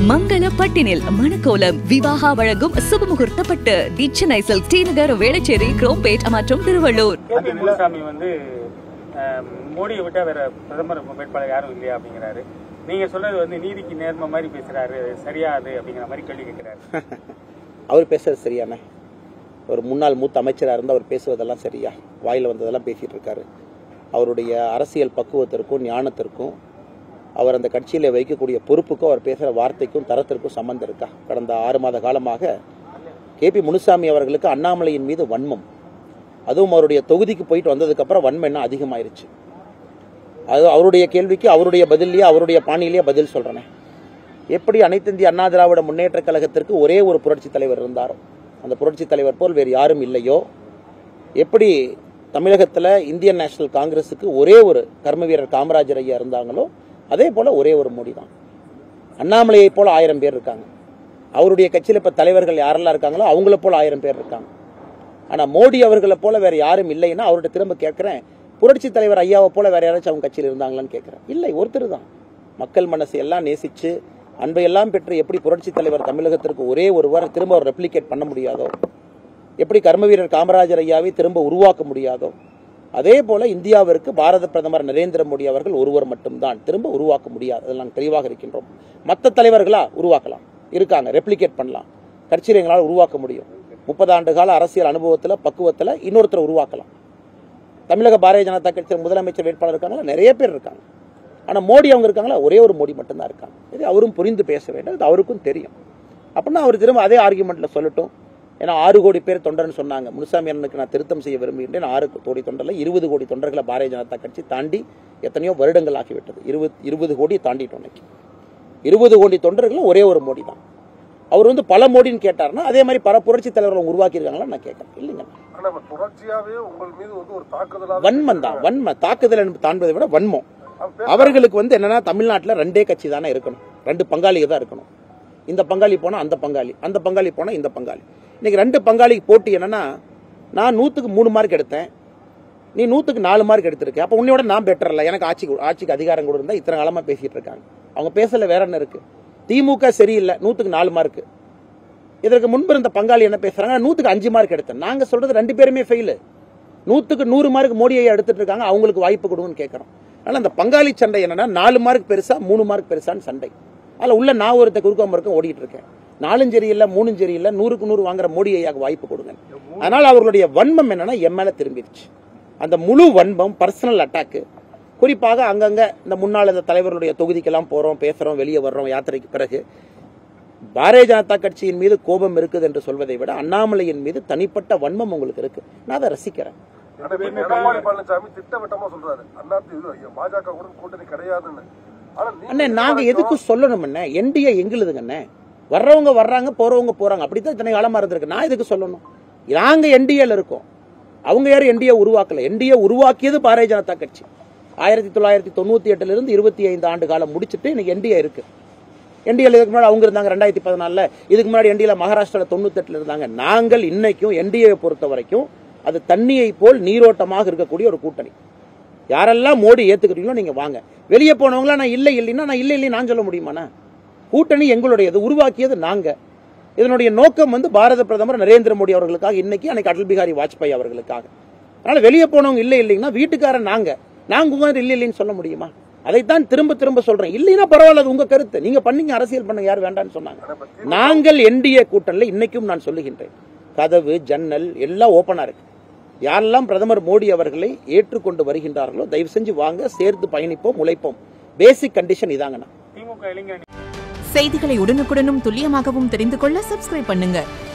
மங்கள பட்டினில் மணக்கோலம் விவாகா வழங்கும் சுபமுகூர்த்த பட்டு தி சென்னை சில்க் ஸ்ரீநகர் வேளச்சேரி குரோம்பேட் மற்றும் திருவள்ளூர் கேபி முனுசாமி வந்து அஹ், மோடியை விட்டா வேற பிரதமர் வேட்பாளர் யாரும் இல்லையா அப்படிங்கிறாரு நீங்க சொல்றது வந்து நீதிக்கு நேர்ம மாதிரி பேசுறாரு சரியா அது அப்படிங்கிற மாதிரி கேள்வி கேட்கிறாரு அவர் பேசுறது சரியானே ஒரு முன்னாள் மூத்த அமைச்சராக இருந்து அவர் பேசுவதெல்லாம் சரியா வாயில் வந்ததெல்லாம் பேசிட்டு இருக்காரு அவருடைய அரசியல் பக்குவத்திற்கும் ஞானத்திற்கும் அவர் அந்த கட்சியில் வைக்கக்கூடிய பொறுப்புக்கும் அவர் பேசுகிற வார்த்தைக்கும் தரத்திற்கும் சம்மந்தம் இருக்கா கடந்த ஆறு மாத காலமாக கேபி முனுசாமி அவர்களுக்கு அண்ணாமலையின் மீது வன்மம் அதுவும் அவருடைய தொகுதிக்கு போயிட்டு வந்ததுக்கப்புறம் வன்மம் என்ன அதிகமாயிருச்சு அது அவருடைய கேள்விக்கு அவருடைய பதில்லையே அவருடைய பாணியிலேயே பதில் சொல்கிறேனே எப்படி அனைத்து இந்திய அண்ணா திராவிட முன்னேற்ற கழகத்திற்கு ஒரே ஒரு புரட்சி தலைவர் இருந்தாரோ அந்த புரட்சி தலைவர் போல் வேறு யாரும் இல்லையோ எப்படி தமிழகத்தில் இந்தியன் நேஷனல் காங்கிரஸுக்கு ஒரே ஒரு கர்ம வீரர் காமராஜர் ஐயா இருந்தாங்களோ அதே போல ஒரே ஒரு மோடி தான் அண்ணாமலையை போல ஆயிரம் பேர் இருக்காங்க அவருடைய கட்சியில் இப்போ தலைவர்கள் யாரெல்லாம் இருக்காங்களோ அவங்கள போல ஆயிரம் பேர் இருக்காங்க ஆனால் மோடி அவர்களை போல வேற யாரும் இல்லைன்னா அவர்கிட்ட திரும்ப கேட்குறேன் புரட்சி தலைவர் ஐயாவை போல வேற யாராச்சும் அவங்க கட்சியில் இருந்தாங்களான்னு கேட்குறேன் இல்லை ஒருத்தர் தான் மக்கள் மனசை எல்லாம் நேசிச்சு அன்பை எல்லாம் பெற்று எப்படி புரட்சி தலைவர் தமிழகத்திற்கு ஒரே ஒருவர் திரும்ப ஒரு ரெப்ளிகேட் பண்ண முடியாதோ எப்படி கர்ம வீரர் காமராஜர் ஐயாவை திரும்ப உருவாக்க முடியாதோ அதே போல இந்தியாவிற்கு பாரத பிரதமர் நரேந்திர மோடி அவர்கள் ஒருவர் மட்டும்தான் திரும்ப உருவாக்க முடியாது அதில் நாங்கள் தெளிவாக இருக்கின்றோம் மற்ற தலைவர்களா உருவாக்கலாம் இருக்காங்க ரெப்ளிகேட் பண்ணலாம் கட்சியில் எங்களால் உருவாக்க முடியும் முப்பது ஆண்டு கால அரசியல் அனுபவத்தில் பக்குவத்தில் இன்னொருத்தரை உருவாக்கலாம் தமிழக பாரதிய ஜனதா கட்சியில் முதலமைச்சர் வேட்பாளர் இருக்காங்களா நிறைய பேர் இருக்காங்க ஆனால் மோடி அவங்க இருக்காங்களா ஒரே ஒரு மோடி மட்டும்தான் இருக்காங்க இது அவரும் புரிந்து பேச வேண்டும் அது அவருக்கும் தெரியும் அப்படின்னா அவர் திரும்ப அதே ஆர்குமெண்ட்ல சொல்லட்டும் ஏன்னா ஆறு கோடி பேர் தொண்டர்னு சொன்னாங்க முனுசாமி அண்ணனுக்கு நான் திருத்தம் செய்ய விரும்புகின்றேன் ஆறு கோடி தொண்டர்ல இருபது கோடி தொண்டர்களை பாரதிய ஜனதா கட்சி தாண்டி எத்தனையோ வருடங்கள் ஆகிவிட்டது இருபது இருபது கோடி தாண்டிட்டோம் இன்னைக்கு இருபது கோடி தொண்டர்களும் ஒரே ஒரு மோடி தான் அவர் வந்து பல மோடின்னு கேட்டாருன்னா அதே மாதிரி பல புரட்சி தலைவர்கள் உருவாக்கி இருக்காங்களா நான் கேட்கறேன் இல்லைங்க ஆனா இப்ப தொடர்ச்சியாவே உங்கள் மீது வந்து ஒரு தாக்குதலாக வன்மம் தான் வன்ம தாக்குதல் என்பது தாண்டுவதை விட வன்மம் அவர்களுக்கு வந்து என்னன்னா தமிழ்நாட்டில் ரெண்டே கட்சி தானே இருக்கணும் ரெண்டு பங்காளிக தான் இருக்கணும் இந்த பங்காளி போனா அந்த பங்காளி அந்த பங்காளி போனா இந்த பங்காளி இன்னைக்கு ரெண்டு பங்காளிக்கு போட்டி என்னன்னா நான் நூத்துக்கு மூணு மார்க் எடுத்தேன் நீ நூத்துக்கு நாலு மார்க் எடுத்திருக்க அப்ப உன்னையோட நான் பெட்டர் இல்ல எனக்கு ஆட்சி கொடு- ஆட்சிக்கு அதிகாரம் கொடுத்தா இத்தனை காலமா பேசிட்டு இருக்காங்க அவங்க பேசல வேற என்ன இருக்கு திமுக சரியில்லை நூத்துக்கு நாலு மார்க் இதற்கு முன்பு இருந்த பங்காளி என்ன பேசுறாங்க நூத்துக்கு அஞ்சு மார்க் எடுத்தேன் நாங்க சொல்றது ரெண்டு பேருமே ஃபெயிலு நூத்துக்கு நூறு மார்க் மோடி ஐயா எடுத்துட்டு இருக்காங்க அவங்களுக்கு வாய்ப்பு கொடுங்கன்னு கேட்கறோம் அதனால அந்த பங்காளி சண்டை என்னன்னா நாலு மார்க் பெருசா மூணு மார்க் பெருசான்னு சண்டை அதில் உள்ள நான் ஒருத்த குறுக்க மறுக்க ஓடிட்டு இருக்கேன் நாலும் சரியில்லை மூணும் சரியில்லை நூறுக்கு நூறு வாங்குற மோடி ஐயாக்கு வாய்ப்பு கொடுங்க அதனால அவர்களுடைய வன்மம் என்னன்னா என் மேல திரும்பிடுச்சு அந்த முழு வன்மம் பர்சனல் அட்டாக்கு குறிப்பாக அங்கங்க இந்த முன்னாள் இந்த தலைவர்களுடைய தொகுதிக்கெல்லாம் போறோம் பேசுறோம் வெளியே வர்றோம் யாத்திரைக்கு பிறகு பாரதிய ஜனதா கட்சியின் மீது கோபம் இருக்குது என்று சொல்வதை விட அண்ணாமலையின் மீது தனிப்பட்ட வன்மம் உங்களுக்கு இருக்கு நான் அதை ரசிக்கிறேன் ஆனா இப்ப எடப்பாடி பழனிசாமி திட்டவட்டமா சொல்றாரு அண்ணா பாஜக கூட கூட்டணி கிடையாதுன்னு ஆனா நீங்க அண்ணே என்ன நாங்க வரைக்கும் எதுக்கு சொல்லணும் அண்ணே என்டிஏ எங்களுதுங்க அண்ணே வர்றவங்க வர்றாங்க போறவங்க போறாங்க அப்படித்தான் இத்தனை காலமா இருந்திருக்கு நான் எதுக்கு சொல்லணும் நாங்க என்டிஏல இருக்கோம் அவங்க யாரும் என்டிஏ உருவாக்கல என்டிஏ உருவாக்கியது பாரதிய ஜனதா கட்சி ஆயிரத்தி தொள்ளாயிரத்தி தொண்ணூத்தி எட்டுல இருந்து இருபத்தி ஐந்து ஆண்டு காலம் முடிச்சிட்டு இன்னைக்கு என்டிஏ இருக்கு என்டிஏல இதுக்கு முன்னாடி அவங்க இருந்தாங்க ரெண்டாயிரத்தி பதினாலுல இதுக்கு முன்னாடி என்டிஏல மகாராஷ்டிரால தொண்ணூத்தெட்டுல இருந்தாங்க நாங்கள் இன்னைக்கும் என்டிஏ பொறுத்த வரைக்கும் அது தண்ணியை போல் நீரோட்டமாக இருக்கக்கூடிய ஒரு கூட்டணி யாரெல்லாம் மோடி ஏத்துக்கிறீங்களோ நீங்க வாங்க வெளியே போனவங்களா நான் இல்லை இல்லைன்னா நான் இல்லை இல்லை நான் சொல்ல முடியுமாண்ணா கூட்டணி எங்களுடையது உருவாக்கியது நாங்க இதனுடைய நோக்கம் வந்து பாரத பிரதமர் நரேந்திர மோடி அவர்களுக்காக இன்னைக்கு அன்னைக்கு அடல் பிகாரி வாஜ்பாய் அவர்களுக்காக அதனால வெளியே போனவங்க இல்லை இல்லைங்கன்னா வீட்டுக்காரன் நாங்க நாங்க உங்க இல்லை இல்லைன்னு சொல்ல முடியுமா அதைத்தான் திரும்ப திரும்ப சொல்றேன் இல்லைன்னா பரவாயில்ல அது உங்க கருத்து நீங்க பண்ணீங்க அரசியல் பண்ணுங்க யார் வேண்டாம்னு சொன்னாங்க நாங்கள் என்டிஏ கூட்டணியில் இன்னைக்கும் நான் சொல்லுகின்றேன் கதவு ஜன்னல் எல்லாம் ஓப்பனா இருக்கு யாரெல்லாம் பிரதமர் மோடி அவர்களை ஏற்றுக்கொண்டு வருகின்றார்களோ தயவு செஞ்சு வாங்க சேர்த்து பயணிப்போம் உழைப்போம் பேசிக் கண்டிஷன் இதாங்கண்ணா திமுக இளைஞர் செய்திகளை உடனுக்குடனும் துல்லியமாகவும் தெரிந்து கொள்ள சப்ஸ்கிரைப் பண்ணுங்க